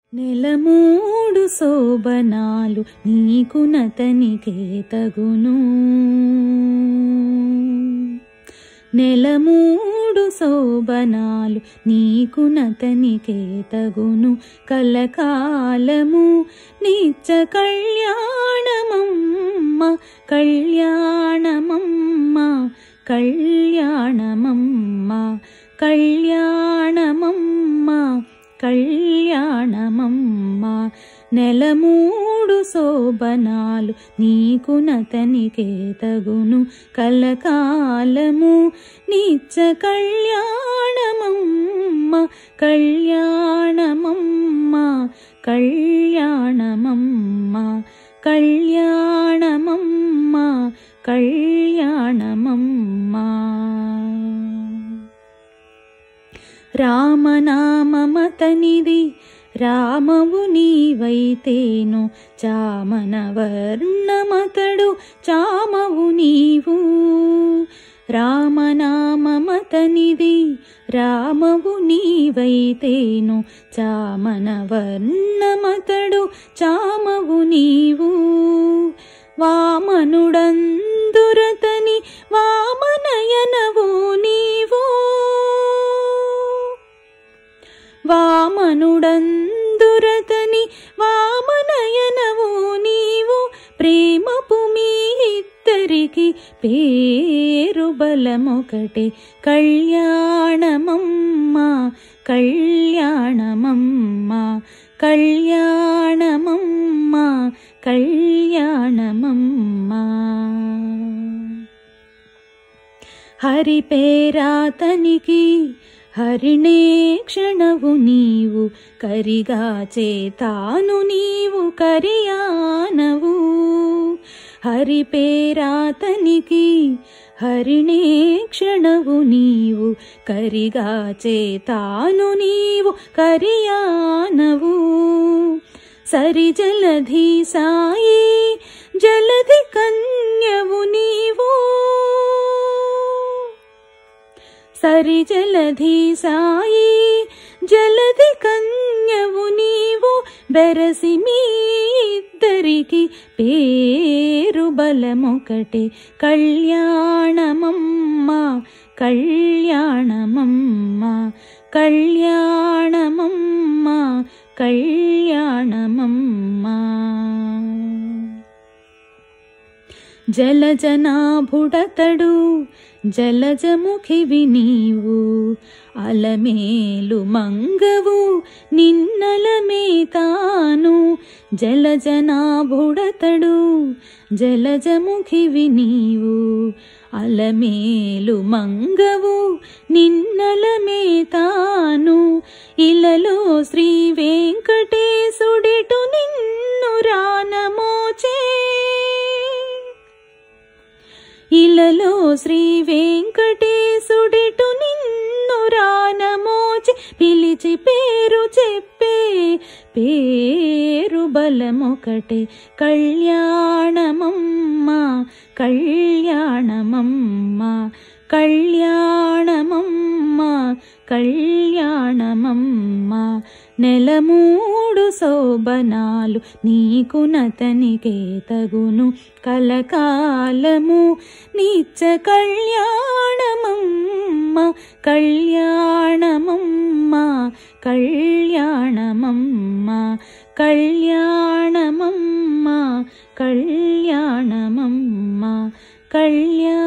నెలమూడు శోభనాలు నీకు నతనికే తగును నెలమూడు శోభనాలు నీకు నతనికే తగును కలకాలము నిత్య కళ్యాణమమ్మ కళ్యాణమమ్మ కళ్యాణమమ్మ కళ్యాణమమ్మ కళ్యాణమమ్మ నెలమూడు శోభనాలు నీకు నతనికే తగును కలకాలము నిత్య కళ్యాణమమ్మ కళ్యాణమమ్మ కళ్యాణమమ్మ కళ్యాణమమ్మ కళ్యాణమమ్మ రామనామమతనిది రామవు నీవైతేను చామన వర్ణమతడు చామవు నీవు రామనామమతనిది రామవు నీవైతేను చామన వర్ణమతడు చామవు నీవు వామనుడందురతని వామనయనవు నీవు వామనుడందురతని వామనయనవు నీవు ప్రేమపు మీ ఇద్దరికి పేరు బలమొకటే కళ్యాణమమ్మ కళ్యాణమమ్మ కళ్యాణమమ్మ కళ్యాణమమ్మ హరి పేరాతనికి హరిణే క్షణవు నీవు కరిగా చేతాను నీవు కరియానవు హరి పేరాతనికి హరిణే క్షణవు నీవు కరిగా చేతాను నీవు కరియానవు సరి జలధి సాయి జలధి కన్యవు నీవు సరి జలధి సాయి జలధి కన్యవు నీవు బెరసి మీ ఇద్దరికి పేరు బలమొకటే కళ్యాణమమ్మ కళ్యాణమమ్మ కళ్యాణమమ్మ కళ్యాణమమ్మ జలజనాభుడతడు జలజముఖివి నీవు అలమేలు మంగవు నిన్నలమే తాను జలజనాభుడతడు జలజముఖివి నీవు అలమేలు మంగవు నిన్నలమే తాను ఇలలో శ్రీ వెంకటేశుడిటు నిన్ను రానమోచే ఇలలో శ్రీ వెంకటేశుడిటు నిన్ను రానమోచి పిలిచి పేరు చెప్పే పేరు బలమొకటే కళ్యాణమమ్మ కళ్యాణమమ్మ కళ్యాణమమ్మ కళ్యాణమమ్మ నెలమూడు శోభనాలు నీకు నతనికే తగును కలకాలము నిత్య కళ్యాణమమ్మ కళ్యాణమమ్మ కళ్యాణమమ్మ కళ్యాణమమ్మ కళ్యాణమమ్మ కళ్యాణ